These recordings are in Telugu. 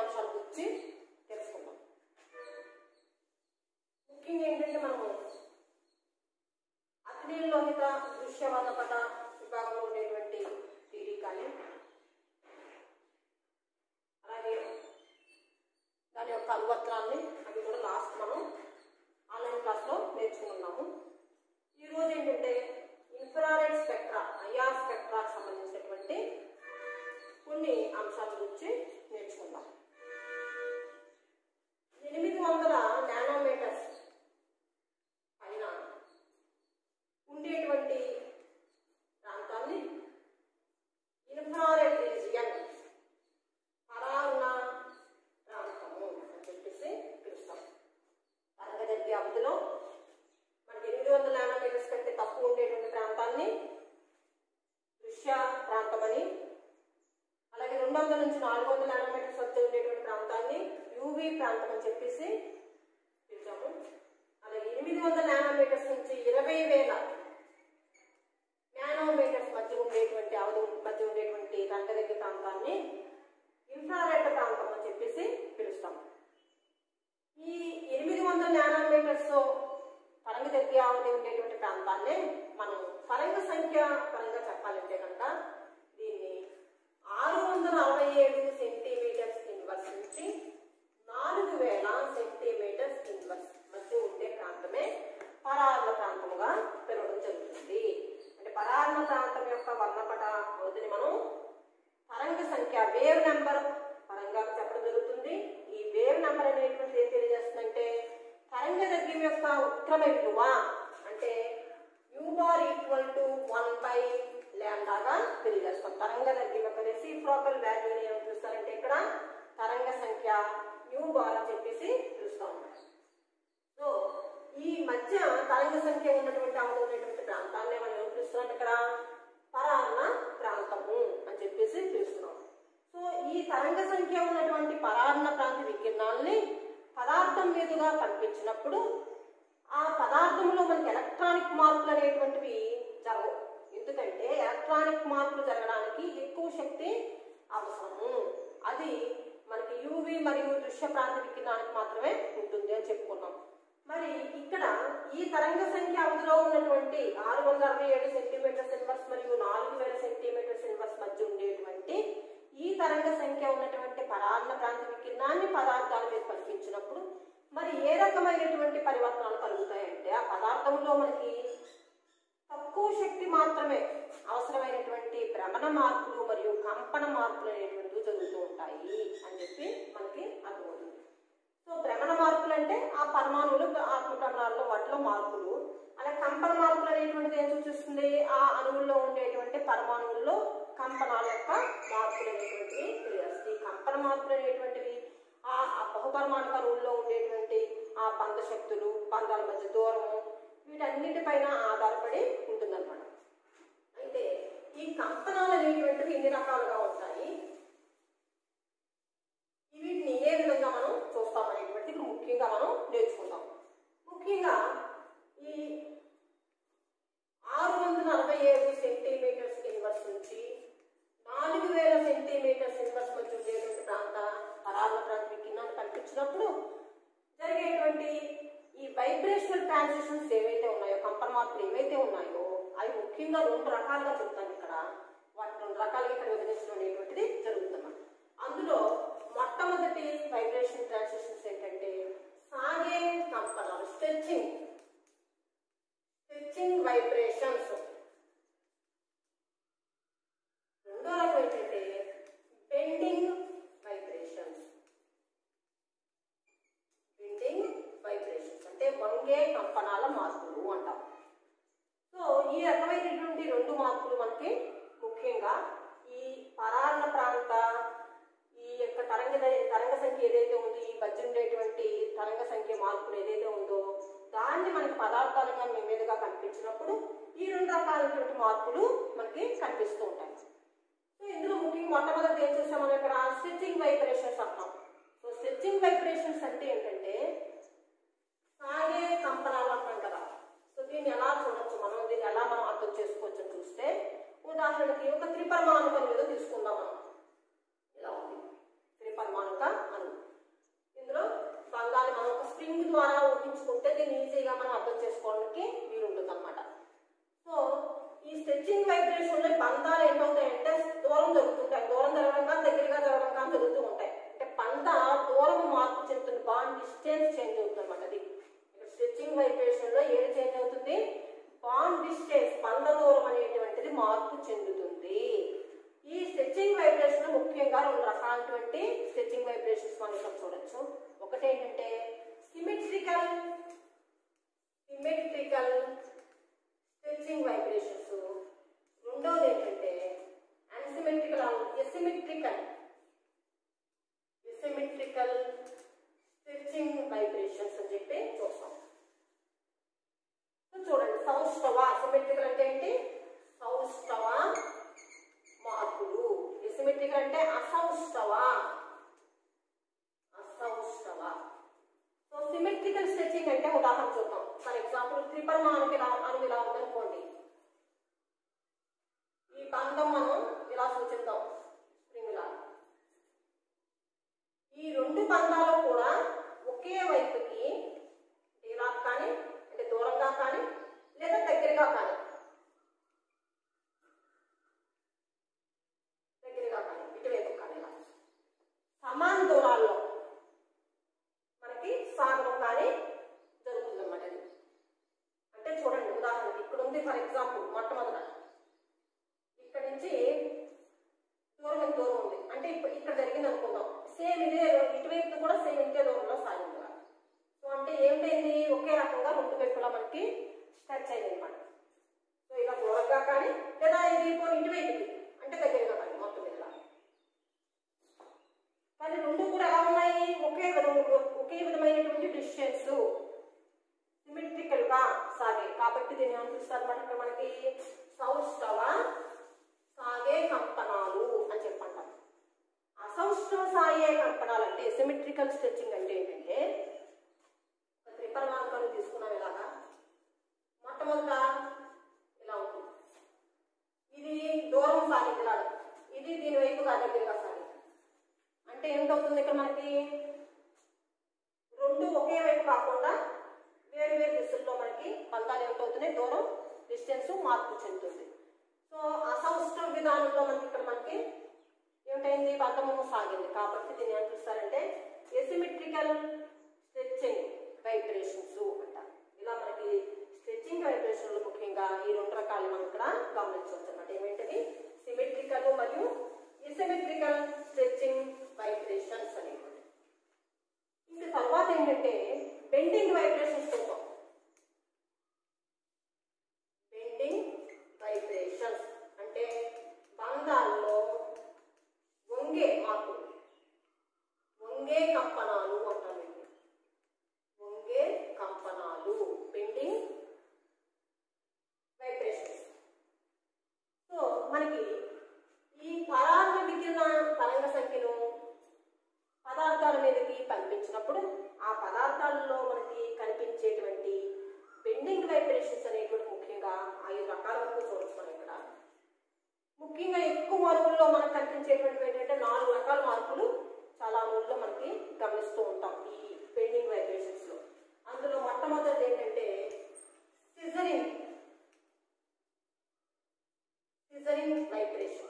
అంశాల గురించి తెలుసుకుందాం ముఖ్యంగా ఏంటంటే మనము అగ్నిలోహిత దృశ్యవాదపట విభాగంలో ఉండేటువంటి థియరీ కానీ అలాగే దాని యొక్క అనువర్తనాన్ని అవి కూడా లాస్ట్ మనం ఆన్లైన్ క్లాస్లో నేర్చుకున్నాము ఈరోజు ఏంటంటే ఇన్ఫ్రారెడ్ స్పెక్ట్రా ఐఆర్ స్పెక్ట్రాకి సంబంధించినటువంటి కొన్ని అంశాల గురించి నేర్చుకుందాం ఎనిమిది వందల నానోమీటర్స్ పైన ఉండేటువంటి ప్రాంతాన్ని ఇన్ఫ్రారెడ్ రీజియన్ పరాన్న ప్రాంతము అని చెప్పేసి పిలుస్తాం తరగతి అవధిలో మనకి ఎనిమిది వందల నానోమీటర్స్ కంటే తక్కువ ఉండేటువంటి ప్రాంతాన్ని దృశ్య ప్రాంతం అని అలాగే రెండు వందల నుంచి నాలుగు వందల నానోమీటర్స్ వద్ద ఉండేటువంటి ప్రాంతాన్ని యూవీ ప్రాంతం అని చెప్పేసి పిలిచాము అలాగే ఎనిమిది వందల నానోమీటర్స్ నుంచి ఇరవై వేల నానోమీటర్స్ మధ్య ఉండేటువంటి అవధి మధ్య ఉండేటువంటి రంగదగ్గి ప్రాంతాన్ని ఇన్ఫ్రారెడ్ ప్రాంతం అని చెప్పేసి పిలుస్తాం ఈ ఎనిమిది వందల నానోమీటర్స్ తరంగ దగ్గర అవధి ఉండేటువంటి ప్రాంతాన్ని మనం తరంగ సంఖ్య పరంగా చెప్పాలంటే కనుక దీన్ని ఆరు వందల అరవై ఏడు సెంటీమీటర్స్ ఇన్వర్స్ నుంచి నాలుగు వేల సెంటీమీటర్స్ ఇన్వర్స్ మధ్య ఉండే ప్రాంతమే పరార్ణ ప్రాంతముగా పిలవడం జరుగుతుంది అంటే పరార్ణ ప్రాంతం యొక్క వర్ణపట అవధిని మనం తరంగ సంఖ్య వేవ్ నెంబర్ పరంగా చెప్పడం జరుగుతుంది ఈ వేవ్ నెంబర్ అనేటువంటి ఏం తెలియజేస్తుందంటే తరంగ దగ్గర యొక్క ఉత్క్రమ విలువ అంటే U bar equal to one by ల్యాండాగా తెలియజేస్తాం తరంగ దగ్గర యొక్క రెసిప్రోకల్ వాల్యూని ఏమని పిలుస్తారంటే ఇక్కడ తరంగ సంఖ్య యూ బార్ అని చెప్పేసి పిలుస్తాం సో ఈ మధ్య తరంగ సంఖ్య ఉన్నటువంటి అవధి ఉన్నటువంటి ప్రాంతాన్ని మనం ఏం పిలుస్తున్నాం ఇక్కడ పరాన్న ప్రాంతము అని చెప్పేసి పిలుస్తున్నాం సో ఈ తరంగ సంఖ్య ఉన్నటువంటి పరాన్న ప్రాంత వికిరణాలని పదార్థం మీదుగా కనిపించినప్పుడు ఆ పదార్థంలో మనకి ఎలక్ట్రానిక్ మార్పులు అనేటువంటివి జరగవు ఎందుకంటే ఎలక్ట్రానిక్ మార్పులు జరగడానికి ఎక్కువ శక్తి అవసరము అది మనకి యూవి మరియు దృశ్య ప్రాంత వికిరణానికి మాత్రమే ఉంటుంది అని చెప్పుకున్నాం మరి ఇక్కడ ఈ తరంగ సంఖ్య అవధిలో ఉన్నటువంటి ఆరు వందల అరవై ఏడు సెంటీమీటర్స్ ఇన్వర్స్ మరియు నాలుగు వేల సెంటీమీటర్స్ ఇన్వర్స్ మధ్య ఉండేటువంటి ఈ తరంగ సంఖ్య ఉన్నటువంటి పరాన్న ప్రాంత వికిరణాన్ని పదార్థాల మీద కనిపించినప్పుడు మరి ఏ రకమైనటువంటి పరివర్తనాలు కలుగుతాయంటే ఆ పదార్థంలో మనకి తక్కువ శక్తి మాత్రమే అవసరమైనటువంటి భ్రమణ మార్పులు మరియు కంపన మార్పులు అనేటువంటివి జరుగుతూ ఉంటాయి అని చెప్పి మనకి అర్థమవుతుంది సో భ్రమణ మార్పులు అంటే ఆ పరమాణువులు ఆత్మ భ్రమణాల్లో వాటిలో మార్పులు అలా కంపన మార్పులు అనేటువంటిది ఏం సూచిస్తుంది ఆ అణువుల్లో ఉండేటువంటి పరమాణువుల్లో కంపనాల యొక్క మార్పులు అనేటువంటివి తెలియజేస్తాయి ఈ కంపన మార్పులు అనేటువంటివి ఆ ఆ బహుపరమాణు అణువుల్లో ఉండేటువంటి ఆ బంధ శక్తులు బంధాల మధ్య దూరము వీటన్నిటిపైన ఆధారపడి ఉంటుందన్నమాట అయితే ఈ కంపనాలు అనేటువంటివి ఎన్ని రకాలుగా ఉంటాయి వీటిని ఏ విధంగా మనం చూస్తాం అనేటువంటిది ఇప్పుడు ముఖ్యంగా మనం నేర్చుకుందాం ముఖ్యంగా ఈ ఆరు వందల అరవై ఏడు సెంటీమీటర్స్ ఇన్వర్స్ నుంచి నాలుగు వేల సెంటీమీటర్స్ ఇన్వర్స్ మధ్య ఉండేటువంటి ప్రాంత పరాల ప్రాంత వికిరణాన్ని కనిపించినప్పుడు జరిగేటువంటి ఈ వైబ్రేషనల్ ట్రాన్సిషన్స్ ఏవైతే ఉన్నాయో కంపన మార్పులు ఏవైతే ఉన్నాయో అవి ముఖ్యంగా రెండు రకాలుగా చెప్తాను ఇక్కడ వాటి రెండు రకాలుగా ఇక్కడ విభజించడం అనేటువంటిది జరుగుతుంది అందులో మొట్టమొదటి వైబ్రేషన్ ట్రాన్సిషన్స్ ఏంటంటే సాగే కంపనాలు స్ట్రెచ్చింగ్ స్ట్రెచ్చింగ్ వైబ్రేషన్స్ రెండో రకం ఏంటంటే బెండింగ్ వైబ్రేషన్స్ బెండింగ్ వైబ్రేషన్స్ అంటే వంగే కంపనాల మార్పులు అంటాం సో ఈ రకమైనటువంటి రెండు మార్పులు మనకి ముఖ్యంగా ఈ పరాన్న ప్రాంత ఈ యొక్క తరంగ తరంగ సంఖ్య ఏదైతే ఉందో ఈ మధ్య ఉండేటువంటి తరంగ సంఖ్య మార్పులు ఏదైతే ఉందో దాన్ని మనకి పదార్థాలుగా మీ మీదుగా కనిపించినప్పుడు ఈ రెండు రకాలైనటువంటి మార్పులు మనకి కనిపిస్తూ ఉంటాయి సో ఇందులో ముఖ్యంగా మొట్టమొదటి ఏం చూసాం మనం ఇక్కడ స్ట్రెచ్చింగ్ వైబ్రేషన్స్ అంటాం సో స్ట్రెచ్చింగ్ వైబ్రేషన్స్ అంటే ఏంటంటే సాగే కంపనాలు అంటాం కదా సో దీన్ని ఎలా చూడొచ్చు మనం దీన్ని ఎలా మనం అర్థం చేసుకోవచ్చు అని చూస్తే ఉదాహరణకి ఒక త్రిపరమాణుక ఏదో తీసుకుందాం మనం ఇలా ఉంది త్రిపరమాణుక బంధాలు ఏంటవుతాయంటే దూరం జరుగుతుంటాయి దూరం జరగడం కానీ దగ్గరగా జరగడం కానీ జరుగుతూ ఉంటాయి అంటే బంధ దూరం మార్పు చెందుతుంది బాండ్ డిస్టెన్స్ చేంజ్ అవుతుంది అన్నమాట అది ఇక్కడ స్ట్రెచ్చింగ్ వైబ్రేషన్ లో ఏది చేంజ్ అవుతుంది బాండ్ డిస్టెన్స్ బంధ దూరం అనేటువంటిది మార్పు చెందుతుంది ఈ స్ట్రెచ్చింగ్ వైబ్రేషన్ ముఖ్యంగా రెండు రకాలైనటువంటి స్ట్రెచ్చింగ్ వైబ్రేషన్స్ మనం ఇక్కడ చూడొచ్చు ఒకటి ఏంటంటే సిమెట్రికల్ సిమెట్రికల్ స్ట్రెచ్చింగ్ వైబ్రేషన్స్ రెండోది ఏంటంటే unsymmetrical asymmetrical asymmetrical stretching vibrations అని చెప్పి చూస్తాం సో చూడండి సౌష్ఠవ అసిమెట్రికల్ అంటే ఏంటి సౌష్ఠవ మార్పులు ఎసిమెట్రికల్ అంటే అసౌష్ఠవ అసౌష్ఠవ సో సిమెట్రికల్ స్ట్రెచింగ్ అంటే ఉదాహరణ చూద్దాం ఫర్ ఎగ్జాంపుల్ త్రిపరమాణుకి ఇలా అణువు ఇలా ఉందనుకోండి ఈ బంధం మనం ఇలా సూచిద్దాం స్ప్రింగ్ లా ఈ రెండు బంధాలు కూడా ఒకే వైపుకి ఇలా కానీ అంటే దూరంగా కానీ లేదా దగ్గరగా కానీ దగ్గరగా కానీ ఇటువైపు కానీ ఇలా సమాన దూరాల్లో మనకి సాగడం కానీ జరుగుతుంది అన్నమాట ఇది అంటే చూడండి ఉదాహరణకి ఇక్కడ ఉంది ఫర్ ఎగ్జాంపుల్ మొట్టమొదట ఇక్కడ నుంచి దూరం ఎంత దూరం ఉంది అంటే ఇప్పుడు ఇక్కడ జరిగింది అనుకుందాం సేమ్ ఇదే ఇటువైపు కూడా సేమ్ ఇంతే దూరంలో సాగింది కదా. సో అంటే ఏమిటైంది ఒకే రకంగా రెండు వైపులా మనకి టచ్ అయింది అనమాట సో ఇలా దూరంగా కానీ లేదా ఇది పోనీ ఇటువైపుకి అంటే దగ్గరగా కానీ మొత్తం ఇలా కానీ రెండు కూడా ఎలా ఉన్నాయి ఒకే విధంగా ఒకే విధమైనటువంటి డిస్టెన్స్ సిమెట్రికల్ గా సాగే కాబట్టి దీన్ని ఏమనిపిస్తారు మనకి మనకి సౌష్ఠవ సాగే కంపనాలు అని చెప్పంటాం అసౌష్ఠవ సాగే కంపనాలు అంటే సిమెట్రికల్ స్ట్రెచ్చింగ్ అంటే ఏంటంటే ఒక త్రిపరమాంకాన్ని తీసుకున్నాం ఇలాగా మొట్టమొదట ఇలా ఉంటుంది ఇది దూరం సాగింది ఇలా ఇది దీని వైపుగా దగ్గరగా సాగింది అంటే ఏమిటవుతుంది ఇక్కడ మనకి రెండు ఒకే వైపు కాకుండా వేరు వేరు దిశల్లో మనకి బంధాలు ఏమిటవుతున్నాయి దూరం డిస్టెన్స్ మార్పు చెందుతుంది సో అసౌష్ఠవ విధానంలో మనకి ఇక్కడ మనకి ఏమిటైంది బంధము సాగింది కాబట్టి దీన్ని ఏం చూస్తారంటే ఎసిమెట్రికల్ స్ట్రెచ్చింగ్ వైబ్రేషన్స్ అంటారు ఇలా మనకి స్ట్రెచ్చింగ్ వైబ్రేషన్లు ముఖ్యంగా ఈ రెండు రకాలు మనం ఇక్కడ గమనించవచ్చు అన్నమాట ఏమిటది సిమెట్రికల్ మరియు ఎసిమెట్రికల్ స్ట్రెచ్చింగ్ వైబ్రేషన్స్ అనేవి ఇంకా తర్వాత ఏంటంటే బెండింగ్ వైబ్రేషన్స్ చూద్దాం బెండింగ్ వైబ్రేషన్స్ అంటే బంధాల్లో వంగే మార్పులు వంగే కంపనాలు అంటారు వీటిని. వంగే కంపనాలు బెండింగ్ వైబ్రేషన్స్ సో మనకి ఈ పరాన్న వికిరణ తరంగ సంఖ్యను పదార్థాల మీదకి పంపించినప్పుడు ఆ పదార్థాలలో మనకి కనిపించేటువంటి బెండింగ్ వైబ్రేషన్స్ అనేటువంటి ముఖ్యంగా ఐదు రకాల వరకు చూడొచ్చు మనం ఇక్కడ ముఖ్యంగా ఎక్కువ మార్పుల్లో మనకు కనిపించేటువంటివి ఏంటంటే నాలుగు రకాల మార్పులు చాలా ఊళ్ళో మనకి గమనిస్తూ ఉంటాం ఈ బెండింగ్ వైబ్రేషన్స్ లో అందులో మొట్టమొదటిది ఏంటంటే సిజరింగ్ సిజరింగ్ వైబ్రేషన్స్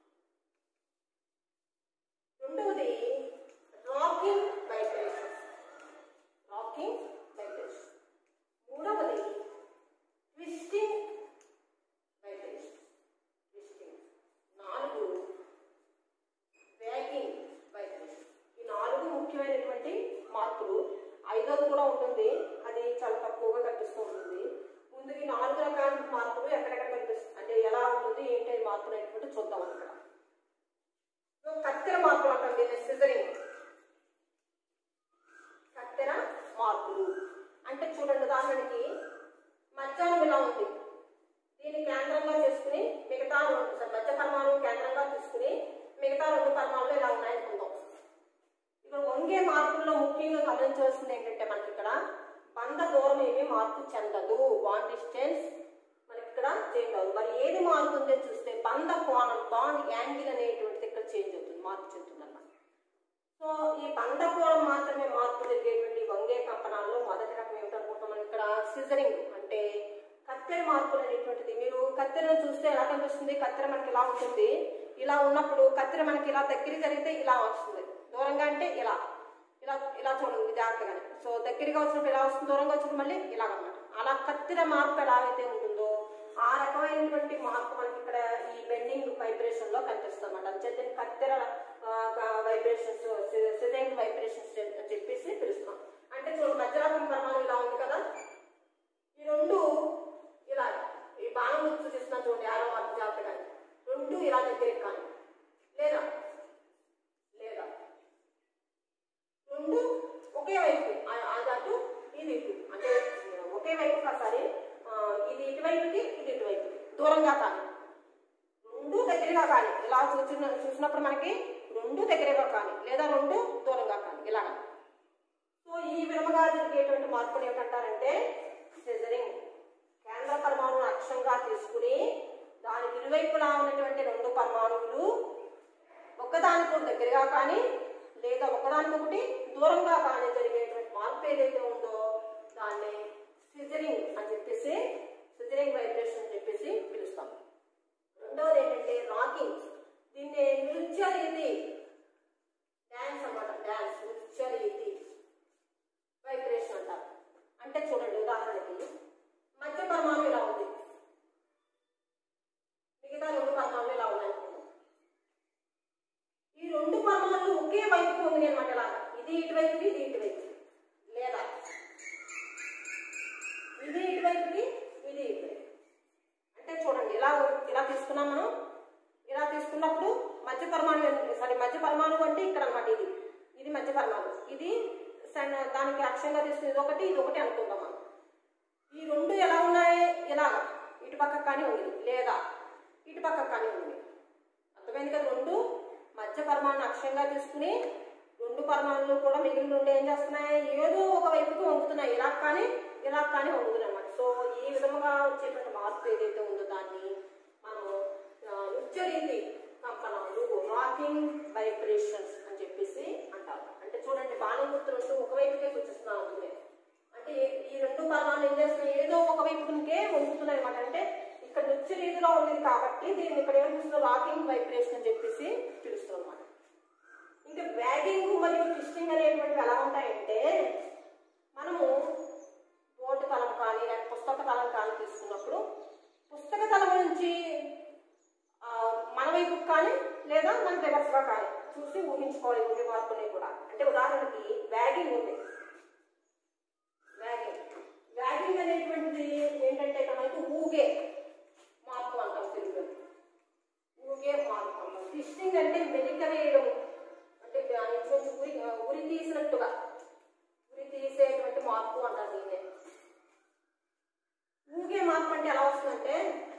రెండవది రాకింగ్ వైబ్రేషన్స్ రాకింగ్ వైబ్రేషన్ మూడవది ట్విస్టింగ్ వైబ్రేషన్ ట్విస్టింగ్ నాలుగు వ్యాగింగ్ వైబ్రేషన్ ఈ నాలుగు ముఖ్యమైనటువంటి మార్పులు ఐదోది కూడా ఉంటుంది అది చాలా తక్కువగా కనిపిస్తూ ఉంటుంది ముందు ఈ నాలుగు రకాల మార్పులు ఎక్కడెక్కడ కనిపిస్తుంది అంటే ఎలా ఉంటుంది ఏంటి అది మార్పులు అనేటువంటి చూద్దాం అక్కడ సో కత్తెర మార్పులు అంటాం దీన్ని సిజరింగ్ కత్తెర మార్పులు అంటే చూడండి ఉదాహరణకి మధ్యాహ్నం ఇలా ఉంది దీన్ని కేంద్రంగా చేసుకుని మిగతా రెండు సార్ మధ్య పరమాణువు కేంద్రంగా తీసుకుని మిగతా రెండు పరమాణులు ఇలా ఉన్నాయనుకుందాం ఇక్కడ వంగే మార్పుల్లో ముఖ్యంగా గమనించవలసింది ఏంటంటే మనకి ఇక్కడ బంధ దూరం ఏమీ మార్పు చెందదు బాండ్ డిస్టెన్స్ మనకి ఇక్కడ చేంజ్ అవ్వదు మరి ఏది మారుతుందో చూస్తే బంధ కోణం బాండ్ యాంగిల్ అనేటువంటిది ఇక్కడ చేంజ్ అవుతుంది మార్పు చెందుతుంది అన్నమాట సో ఈ బంధ కోణం మాత్రమే మార్పు జరిగేటువంటి వంగే కంపనాల్లో మొదటి రకం ఏమిటనుకుంటాం మనం ఇక్కడ సిజరింగ్ అంటే కత్తెర మార్పులు అనేటువంటిది మీరు కత్తెరను చూస్తే ఎలా కనిపిస్తుంది కత్తెర మనకి ఇలా ఉంటుంది ఇలా ఉన్నప్పుడు కత్తెర మనకి ఇలా దగ్గర జరిగితే ఇలా వస్తుంది దూరంగా అంటే ఇలా ఇలా ఇలా చూడండి జాగ్రత్తగా సో దగ్గరగా వచ్చినప్పుడు ఇలా వస్తుంది దూరంగా వచ్చినప్పుడు మళ్ళీ ఇలా అనమాట అలా కత్తిర మార్పు ఎలా అయితే ఉంటుందో ఆ రకమైనటువంటి మార్పు మనకి ఇక్కడ ఈ బెండింగ్ వైబ్రేషన్ లో కనిపిస్తుంది అనమాట అంచేత కత్తెర వైబ్రేషన్స్ సిదెంగ్ వైబ్రేషన్స్ చెప్పేసి పిలుస్తాం అంటే చూడండి మధ్యరకం పరమాణు ఇలా ఉంది కదా ఈ రెండు ఇలా ఈ బాణం గుర్తు చూసిన చూడండి ఆరో మార్పు జాగ్రత్తగా రెండు ఇలా దగ్గరికి కానీ లేదా లేదా రెండు ఒకే వైపు ఆ- అది అటు ఇది ఇటు అంటే ఒకే వైపు ఒకసారి ఇది ఇటువైపుకి ఇది ఇటువైపుకి దూరంగా కానీ రెండు దగ్గరగా కానీ ఇలా చూసిన చూసినప్పుడు మనకి రెండు దగ్గరగా కానీ లేదా రెండు దూరంగా కానీ ఇలాగా సో ఈ విధముగా జరిగేటువంటి మార్పులు ఏమిటంటారంటే సిజరింగ్ కేంద్ర పరమాణువును అక్షంగా తీసుకుని దానికి ఇరువైపులా ఉన్నటువంటి రెండు పరమాణువులు ఒకదానికొకటి దగ్గరగా కానీ లేదా ఒకదానికొకటి దూరంగా కానీ జరిగేటువంటి మార్పు ఏదైతే ఉందో దాన్ని సిజరింగ్ అని చెప్పేసి సిజరింగ్ వైబ్రేషన్ అని చెప్పేసి పిలుస్తాం రెండవది ఏంటంటే రాకింగ్ దీన్ని నృత్య రీతి డ్యాన్స్ అన్నమాట డ్యాన్స్ నృత్య రీతి వైబ్రేషన్ అంటారు అంటే చూడండి ఉదాహరణకి మధ్య పరమాణు ఇలా ఉంది మిగతా రెండు పరమాణులు ఇలా ఉన్నాయి అనుకుందాం. ఈ రెండు పరమాణులు ఒకే వైపుకి ఉంది అనమాట ఇలా ఇది ఇటువైపుకి ఇది ఇటువైపుకి లేదా ఇది ఇటువైపుకి ఇది ఇటువైపు అంటే చూడండి ఇలా ఇలా తీసుకున్నాం మనం ఇలా తీసుకున్నప్పుడు మధ్య పరమాణు సారీ మధ్య పరమాణు అంటే ఇక్కడ అన్నమాట ఇది ఇది మధ్య పరమాణు ఇది సన్న దానికి అక్షంగా తీసుకుని ఇది ఒకటి ఇది ఒకటి అనుకుందాం మనం ఈ రెండు ఎలా ఉన్నాయి ఇలా ఇటు పక్క కానీ ఉంది లేదా ఇటు పక్క కానీ ఉంది అర్థమైంది కదా రెండు మధ్య పరమాణు అక్షంగా తీసుకుని రెండు పరమాణులు కూడా మిగిలిన రెండు ఏం చేస్తున్నాయి ఏదో ఒక వైపుకి వంగుతున్నాయి ఇలా కానీ ఇలా కానీ వంగుతున్నాయి అన్నమాట సో ఈ విధముగా వచ్చేటువంటి మార్పు ఏదైతే ఉందో దాన్ని మనం ఆ, నృత్యరీతి కంపనాలు రాకింగ్ వైబ్రేషన్స్ అని చెప్పేసి అంటారు అంటే చూడండి బాణం గుర్తు రెండు ఒకవైపుకే సూచిస్తున్నా ఉంటుంది అంటే ఈ- ఈ రెండు పరమాణులు ఏం చేస్తున్నాయి ఏదో ఒక వైపుకే వంగుతున్నాయి అనమాట అంటే ఇక్కడ నృత్య రీతిలో ఉంది కాబట్టి దీన్ని ఇక్కడ ఏం చూస్తున్నారు రాకింగ్ వైబ్రేషన్ అని చెప్పేసి పిలుస్తాం అనమాట ఇంకా బ్యాగింగ్ మరియు ట్విస్టింగ్ అనేటువంటివి ఎలా ఉంటాయంటే మనము బోర్డు తలం కానీ లేక పుస్తక తలం కానీ తీసుకున్నప్పుడు పుస్తక తలం నుంచి ఆ, మన వైపు కానీ లేదా మన రివర్స్గా కానీ చూసి ఊహించుకోవాలి ఊహి మార్పుని కూడా అంటే ఉదాహరణకి బ్యాగింగ్ ఉంది వ్యాగింగ్ వ్యాగింగ్ అనేటువంటిది ఏంటంటే ఇక్కడ మనకి ఊగే మార్పు అంటాం తెలుగులో ఊగే మార్పు అంటాం ట్విస్టింగ్ అంటే మెలిక వేయడం అంటే దాని నుంచి ఉరి ఉరి తీసినట్టుగా ఉరి తీసేటువంటి మార్పు అంటారు దీన్నే ఊగే మార్పు అంటే ఎలా వస్తుందంటే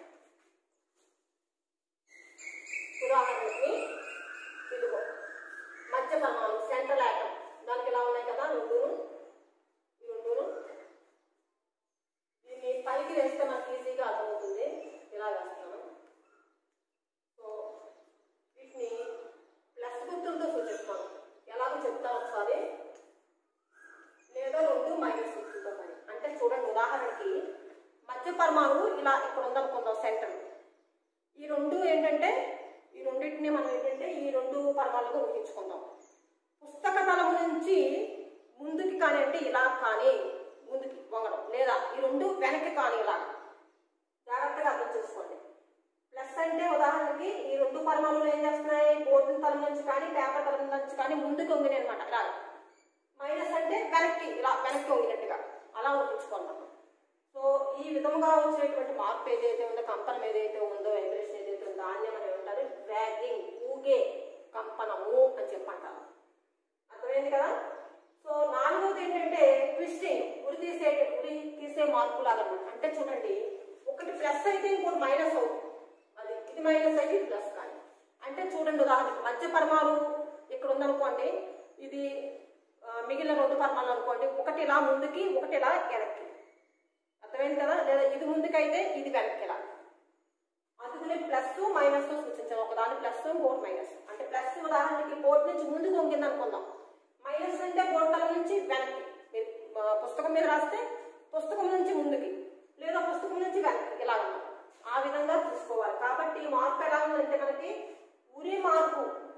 ఉదాహరణకి ఇదిగో మధ్య పరమాణు సెంట్రల్ ఆటం దానికి ఎలా ఉన్నాయి కదా రెండును ఈ రెండును దీన్ని పైకి వేస్తే మనకి ఈజీగా అర్థమవుతుంది ఇలా వేస్తున్నాను సో వీటిని ప్లస్ గుర్తులతో సూచిస్తాను ఎలాగో చెప్తాను ఒకసారి లేదా రెండు మైనస్ గుర్తులతో కానీ అంటే చూడండి ఉదాహరణకి మధ్య పరమాణువు ఇలా ఇక్కడ ఉందనుకుందాం సెంటర్ ఈ రెండు ఏంటంటే ఈ రెండింటిని మనం ఏంటంటే ఈ రెండు పరమాలుగా ఊహించుకుందాం పుస్తక తలము నుంచి ముందుకి కానీ అంటే ఇలా కానీ ముందుకి వంగడం లేదా ఈ రెండు వెనక్కి కానీ ఇలా జాగ్రత్తగా అర్థం చేసుకోండి ప్లస్ అంటే ఉదాహరణకి ఈ రెండు పరమాణులు ఏం చేస్తున్నాయి బోర్డు తలం నుంచి కానీ పేపర్ తలం నుంచి కానీ ముందుకు వంగినాయి అనమాట ఇలా మైనస్ అంటే వెనక్కి ఇలా వెనక్కి వంగినట్టుగా అలా ఊహించుకుందాం సో ఈ విధంగా వచ్చేటువంటి మార్పు ఏదైతే ఉందో కంపనం ఏదైతే ఉందో వైబ్రేషన్ ఏదైతే ఉందో దాన్ని మనం ఏమంటారు వ్యాగింగ్ ఊగే కంపనము అని చెప్పంటారు అర్థమైంది కదా సో నాలుగోది ఏంటంటే ట్విస్టింగ్ ఉరి తీసే ఉరి తీసే మార్పు లాగా అన్నమాట అంటే చూడండి ఒకటి ప్లస్ అయితే ఇంకోటి మైనస్ అవుతుంది అది ఇది మైనస్ అయితే ఇది ప్లస్ కానీ అంటే చూడండి ఉదాహరణకి మధ్య పరమాణు ఇక్కడ ఉందనుకోండి ఇది ఆ, మిగిలిన రెండు పరమాణులు అనుకోండి ఒకటి ఇలా ముందుకి ఒకటి ఇలా వెనక్కి అర్థమైంది కదా లేదా ఇది ముందుకైతే ఇది వెనక్కి ఇలా అందుకనే ప్లస్ మైనస్ సూచించాం ఒకదాని ప్లస్ ఇంకోటి మైనస్ అంటే ప్లస్ ఉదాహరణకి బోర్డు నుంచి ముందుకు వంగింది అనుకుందాం మైనస్ అంటే బోర్డు తల నుంచి వెనక్కి మీరు ఆ, పుస్తకం మీద రాస్తే పుస్తకం నుంచి ముందుకి లేదా పుస్తకం నుంచి వెనక్కి ఇలా ఉన్నది ఆ విధంగా చూసుకోవాలి కాబట్టి ఈ మార్పు ఎలా ఉందంటే మనకి ఉరి మార్పు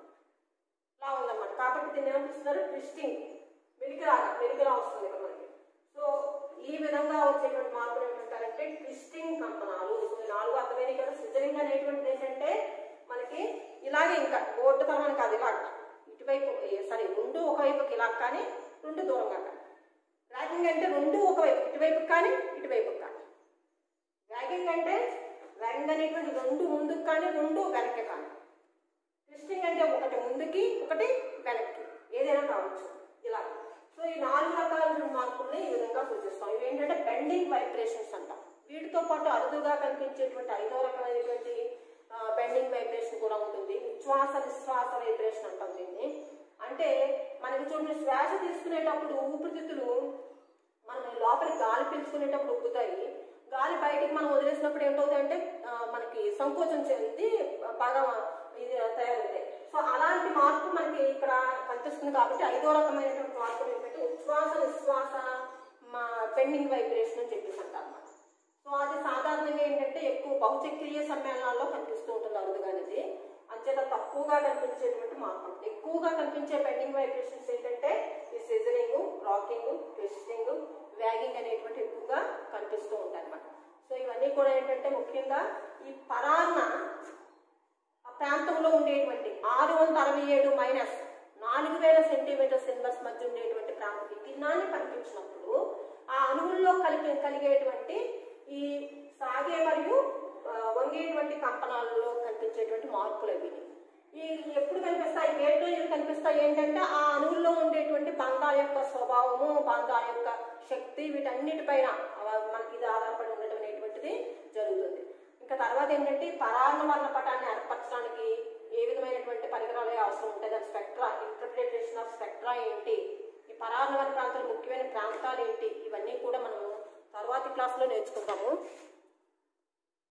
లా ఉందన్నమాట కాబట్టి దీన్ని ఏమనిపిస్తున్నారు ట్విస్టింగ్ వెలికిరాగా వెలికిరా వస్తుంది ఇక్కడ మనకి సో ఈ విధంగా వచ్చేటువంటి మార్పులు ఏమంటారంటే ట్విస్టింగ్ కంపనాలు సో ఈ నాలుగు అర్థమైన కదా సిజరింగ్ అనేటువంటిది ఏంటంటే మనకి ఇలాగే ఇంకా బోర్డు పరమని కాదు ఇలాగ ఇటువైపు సారీ రెండు ఒకవైపుకి ఇలా కానీ రెండు దూరంగా కానీ ర్యాగింగ్ అంటే రెండు ఒకవైపు ఇటువైపు కానీ ఇటువైపు కానీ ర్యాగింగ్ అంటే ర్యాగింగ్ అనేటువంటి రెండు ముందుకు కానీ రెండు వెనక్కి కానీ ట్విస్టింగ్ అంటే ఒకటి ముందుకి ఒకటి వెనక్కి ఏదైనా కావచ్చు ఇలా సో ఈ నాలుగు రకాల మార్పుల్ని ఈ విధంగా సూచిస్తాం ఇవి ఏంటంటే బెండింగ్ వైబ్రేషన్స్ అంటాం వీటితో పాటు అరుదుగా కనిపించేటువంటి ఐదో రకమైనటువంటి బెండింగ్ వైబ్రేషన్ కూడా ఉంటుంది ఉచ్ఛ్వాస నిశ్వాస వైబ్రేషన్ అంటాం దీన్ని అంటే మనకి చూడండి శ్వాస తీసుకునేటప్పుడు ఊపిరితిత్తులు మనం లోపలికి గాలి పీల్చుకునేటప్పుడు ఉబ్బుతాయి గాలి బయటికి మనం వదిలేసినప్పుడు ఏంటవుతాయంటే ఆ, మనకి సంకోచం చెంది బాగా ఇది తయారవుతాయి సో అలాంటి మార్పు మనకి ఇక్కడ కనిపిస్తుంది కాబట్టి ఐదో రకమైనటువంటి మార్పులు ఏంటంటే ఉచ్ఛ్వాస నిశ్వాస మా పెండింగ్ వైబ్రేషన్ అని చెప్పేసి అంటారు అన్నమాట సో అది సాధారణంగా ఏంటంటే ఎక్కువ బహుచక్రీయ సమ్మేళనాల్లో కనిపిస్తూ ఉంటుంది అరుదుగానిది అంచేత తక్కువగా కనిపించేటువంటి మార్పు ఎక్కువగా కనిపించే పెండింగ్ వైబ్రేషన్స్ ఏంటంటే ఈ సిజరింగ్ రాకింగ్ ట్విస్టింగ్ వ్యాగింగ్ అనేటువంటి ఎక్కువగా కనిపిస్తూ ఉంటాయి అన్నమాట సో ఇవన్నీ కూడా ఏంటంటే ముఖ్యంగా ఈ పరాన్న ఆ ప్రాంతంలో ఉండేటువంటి ఆరు వందల అరవై ఏడు మైనస్ నాలుగు వేల సెంటీమీటర్స్ ఇన్వర్స్ మధ్య ఉండేటువంటి ప్రాంతం విభిన్నాన్ని కనిపించినప్పుడు ఆ అణువుల్లో కలిపి కలిగేటువంటి ఈ సాగే మరియు ఆ, వంగేటువంటి కంపనాలలో కనిపించేటువంటి మార్పులు అవి ఈ ఎప్పుడు కనిపిస్తాయి వేటిలో ఇవి కనిపిస్తాయి ఏంటంటే ఆ అణువుల్లో ఉండేటువంటి బంధాల యొక్క స్వభావము బంధాల యొక్క శక్తి వీటన్నిటిపైన ఆ, మనకి ఇది ఆధారపడి ఉండటం అనేటువంటిది జరుగుతుంది ఇంకా తర్వాత ఏంటంటే ఈ పరాన్న వర్ణ పటాన్ని ఏర్పరచడానికి ఏ విధమైనటువంటి పరికరాలు అవసరం ఉంటుంది దాని స్పెక్ట్రా ఇంటర్ప్రిటేషన్ ఆఫ్ స్పెక్ట్రా ఏంటి ఈ పరాన్న వర్ణ ప్రాంతాలు ముఖ్యమైన ప్రాంతాలు ఏంటి ఇవన్నీ కూడా మనము తర్వాతి క్లాస్లో నేర్చుకుంటాము